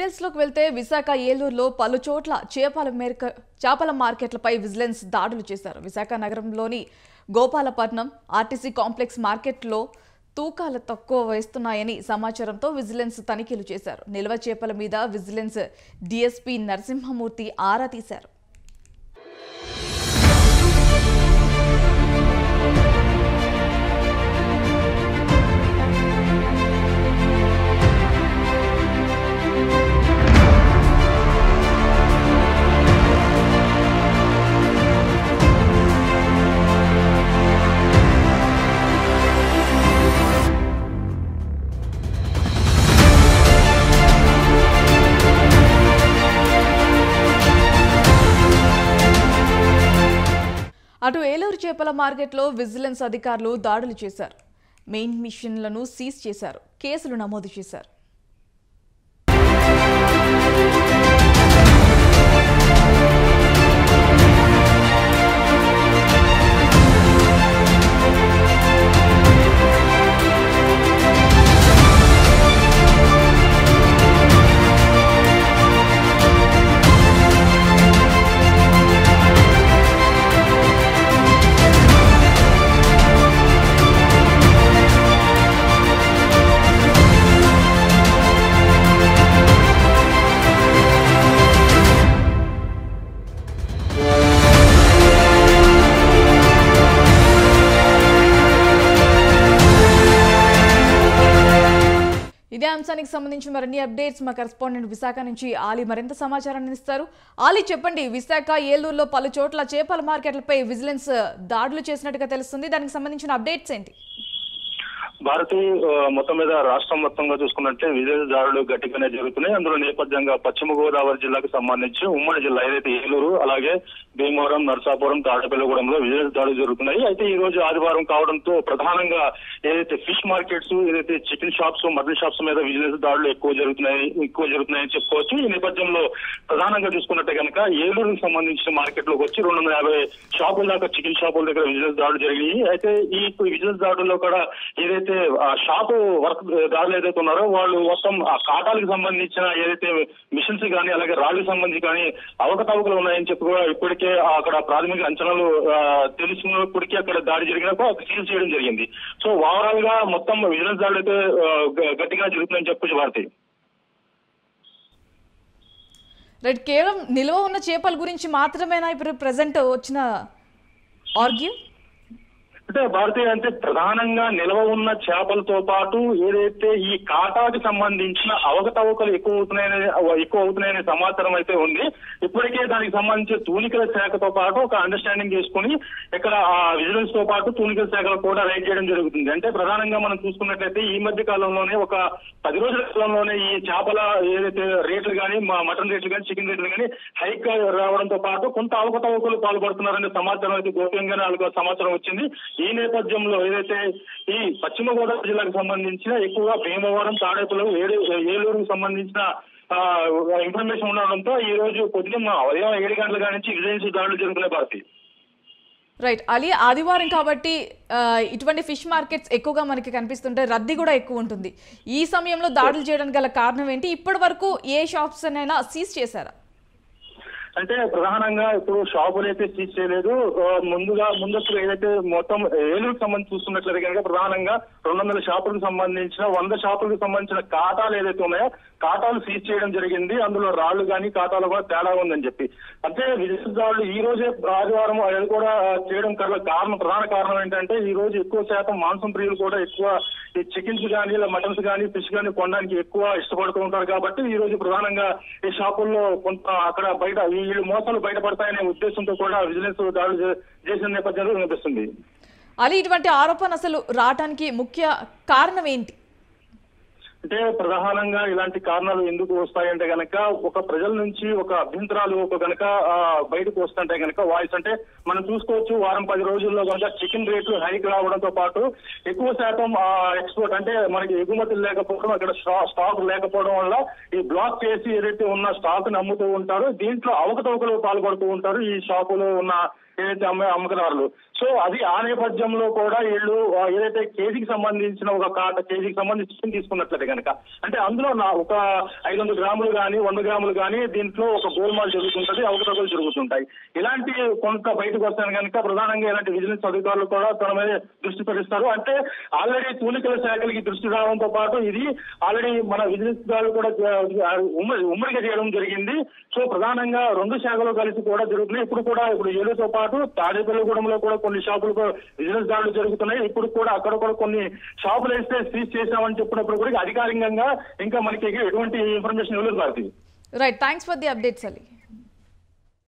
డీటెయిల్స్లోకి వెళ్తే విశాఖ ఏలూరులో పలు చోట్ల చేపల మేరక చేపల మార్కెట్లపై విజిలెన్స్ దాడులు చేశారు విశాఖ నగరంలోని గోపాలపట్నం ఆర్టీసీ కాంప్లెక్స్ మార్కెట్లో తూకాలు తక్కువ వేస్తున్నాయని సమాచారంతో విజిలెన్స్ తనిఖీలు చేశారు నిల్వ చేపల మీద విజిలెన్స్ డీఎస్పీ నరసింహమూర్తి ఆరా తీశారు అటు ఏలూరు చేపల మార్కెట్లో విజిలెన్స్ అధికారులు దాడులు చేశారు మెయిన్ మిషన్లను సీజ్ చేశారు కేసులు నమోదు చేశారు ఇదే అంశానికి సంబంధించి మరిన్ని అప్డేట్స్ మా కరెస్పాండెంట్ విశాఖ నుంచి ఆలీ మరింత సమాచారాన్ని ఇస్తారు ఆలీ చెప్పండి విశాఖ ఏలూరులో పలు చోట్ల చేపల మార్కెట్లపై విజిలెన్స్ దాడులు చేసినట్టుగా తెలుస్తుంది దానికి సంబంధించిన అప్డేట్స్ ఏంటి భారతి ఆ, మొత్తం మీద రాష్ట్రం మొత్తంగా చూసుకున్నట్లే విజయ దాడులు గట్టిగానే జరుగుతున్నాయి అందులో నేపథ్యంగా పశ్చిమ గోదావరి జిల్లాకు సంబంధించి ఉమ్మడి జిల్లా ఏదైతే ఏలూరు అలాగే భీమవరం నర్సాపురం తాడపల్లిగూడెంలో విజయ దాడులు జరుగుతున్నాయి అయితే ఈ రోజు ఆదివారం కావడంతో ప్రధానంగా ఏదైతే ఫిష్ మార్కెట్స్ ఏదైతే చికెన్ షాప్స్ మటన్ షాప్స్ మీద విజిలెన్స్ దాడులు ఎక్కువ జరుగుతున్నాయి ఎక్కువ జరుగుతున్నాయని చెప్పుకోవచ్చు ఈ నేపథ్యంలో ప్రధానంగా చూసుకున్నట్టే కనుక ఏలూరుకు సంబంధించిన మార్కెట్ లోకి వచ్చి రెండు వందల యాభై షాపుల దాకా చికెన్ షాపుల దగ్గర విజిలెన్స్ దాడులు జరిగాయి అయితే ఈ విజిలెన్స్ దాడుల్లో కూడా ఏదైతే ఆ షాపు వర్క్ దారులు ఏదైతే ఉన్నారో వాళ్ళు మొత్తం ఆ కాటాలకు సంబంధించిన ఏదైతే మిషన్స్ కానీ అలాగే రాళ్ళకి సంబంధించి కానీ అవకతవకలు ఉన్నాయని చెప్పి కూడా ఇప్పటికే అక్కడ ప్రాథమిక అంచనాలు ఆ, తెలిసినప్పటికీ అక్కడ దాడి జరిగినప్పుడు అది సీల్ చేయడం జరిగింది సో ఓవరాల్ గా మొత్తం విజిలెన్స్ దాడులు అయితే ఆ, గ- గట్టిగా జరుగుతుందని చెప్పొచ్చు భారతి రైట్ కేవలం నిల్వ ఉన్న చేపల గురించి మాత్రమేనా ఇప్పుడు ప్రజెంట్ వచ్చిన ఆర్గ్యూ అంటే భారతీయ అంటే ప్రధానంగా నిల్వ ఉన్న చేపలతో పాటు ఏదైతే ఈ కాటాకి సంబంధించిన అవకతవకలు ఎక్కువ అవుతున్నాయనే ఎక్కువ అవుతున్నాయనే సమాచారం అయితే ఉంది ఇప్పటికే దానికి సంబంధించి తూనికల శాఖతో పాటు ఒక అండర్స్టాండింగ్ చేసుకుని ఇక్కడ ఆ విజిలెన్స్ తో పాటు తూనికల శాఖలు కూడా రైడ్ చేయడం జరుగుతుంది అంటే ప్రధానంగా మనం చూసుకున్నట్లయితే ఈ మధ్య కాలంలోనే ఒక పది రోజుల కాలంలోనే ఈ చేపల ఏదైతే రేట్లు కానీ మటన్ రేట్లు కానీ చికెన్ రేట్లు కానీ హైక్ రావడంతో పాటు కొంత అవకతవకలు పాల్పడుతున్నారనే సమాచారం అయితే గోప్యంగానే వాళ్ళకి సమాచారం వచ్చింది ఈ నేపథ్యంలో ఏదైతే ఈ పశ్చిమ గోదావరి జిల్లాకు సంబంధించిన ఎక్కువగా భీమవరం తాడేపులు ఏడు ఏలూరుకు సంబంధించిన ఆ, ఇన్ఫర్మేషన్ ఉండడంతో ఈ రోజు పొద్దున్న ఉదయం ఏడు గంటల కాడి నుంచి విజిలెన్స్ దాడులు జరుగుతున్నాయి భారతి రైట్ అలీ ఆదివారం కాబట్టి ఆ, ఇటువంటి ఫిష్ మార్కెట్స్ ఎక్కువగా మనకి కనిపిస్తుంటే రద్దీ కూడా ఎక్కువ ఉంటుంది ఈ సమయంలో దాడులు చేయడానికి గల కారణం ఏంటి ఇప్పటి వరకు ఏ షాప్స్ అయినా సీజ్ చేశారా అంటే ప్రధానంగా ఇప్పుడు షాపులు అయితే సీజ్ చేయలేదు ఆ, ముందుగా ముందస్తు ఏదైతే మొత్తం ఏలూరుకు సంబంధించి చూస్తున్నట్లయితే కనుక ప్రధానంగా రెండు వందల షాపులకు సంబంధించిన వంద షాపులకు సంబంధించిన కాటాలు ఏదైతే ఉన్నాయో కాటాలు సీజ్ చేయడం జరిగింది అందులో రాళ్లు కానీ కాటాలు కూడా తేడా ఉందని చెప్పి అంటే విజిలెన్స్ ఈ రోజే ఆదివారం అది కూడా చేయడం కల కారణం ప్రధాన కారణం ఏంటంటే ఈ రోజు ఎక్కువ శాతం మాంసం ప్రియులు కూడా ఎక్కువ ఈ చికెన్స్ కానీ ఇలా మటన్స్ కానీ ఫిష్ కానీ కొనడానికి ఎక్కువ ఇష్టపడుతూ ఉంటారు కాబట్టి ఈ రోజు ప్రధానంగా ఈ షాపుల్లో కొంత అక్కడ బయట వీళ్ళు మోసాలు బయటపడతాయనే ఉద్దేశంతో కూడా విజిలెన్స్ దాడులు చే- చేసిన నేపథ్యంలో కనిపిస్తుంది అలీ ఇటువంటి ఆరోపణ అసలు రావటానికి ముఖ్య కారణం ఏంటి అంటే ప్రధానంగా ఇలాంటి కారణాలు ఎందుకు వస్తాయంటే గనక ఒక ప్రజల నుంచి ఒక అభ్యంతరాలు ఒక గనక ఆ, బయటకు వస్తుంటే గనక వాయిస్ అంటే మనం చూసుకోవచ్చు వారం పది రోజుల్లో కనుక చికెన్ రేట్లు హైక్ రావడంతో పాటు ఎక్కువ శాతం ఎక్స్పోర్ట్ అంటే మనకి ఎగుమతులు లేకపోవడం అక్కడ స్టా- స్టాక్ లేకపోవడం వల్ల ఈ బ్లాక్ చేసి ఏదైతే ఉన్న స్టాక్ ని అమ్ముతూ ఉంటారో దీంట్లో అవకతవకలు పాల్పడుతూ ఉంటారు ఈ షాపులో ఉన్న ఏదైతే అమ్మే అమ్మకదారులు సో అది ఆ నేపథ్యంలో కూడా వీళ్ళు ఆ, ఏదైతే కేజీకి సంబంధించిన ఒక కాట కేజీకి సంబంధించి చికెన్ తీసుకున్నట్లయితే కనుక అంటే అందులో నా ఒక ఐదు వందల గ్రాములు కానీ వంద గ్రాములు కానీ దీంట్లో ఒక గోల్మాల్ జరుగుతుంటది అవకతవకలు జరుగుతుంటాయి ఇలాంటి కొంత బయటకు వస్తాను కనుక ప్రధానంగా ఇలాంటి విజిలెన్స్ అధికారులు కూడా తన మీద దృష్టి పెరిస్తారు అంటే ఆల్రెడీ తూనికల శాఖలకి దృష్టి రావడంతో పాటు ఇది ఆల్రెడీ మన విజిలెన్స్ దాడులు కూడా జ- ఉమ్మడి ఉమ్మడిగా చేయడం జరిగింది సో ప్రధానంగా రెండు శాఖలు కలిసి కూడా జరుగుతున్నాయి ఇప్పుడు కూడా ఇప్పుడు ఏలుతో పాటు తాడేపల్లిగూడెంలో కూడా కొన్ని షాపులకు విజిలెన్స్ దాడులు జరుగుతున్నాయి ఇప్పుడు కూడా అక్కడ కూడా కొన్ని షాపులు వేస్తే సీజ్ చేశామని చెప్పినప్పుడు కూడా అధికారికంగా ఇంకా మనకి ఎటువంటి ఇన్ఫర్మేషన్ ఇవ్వలేదు Bharati right thanks for the updates Ali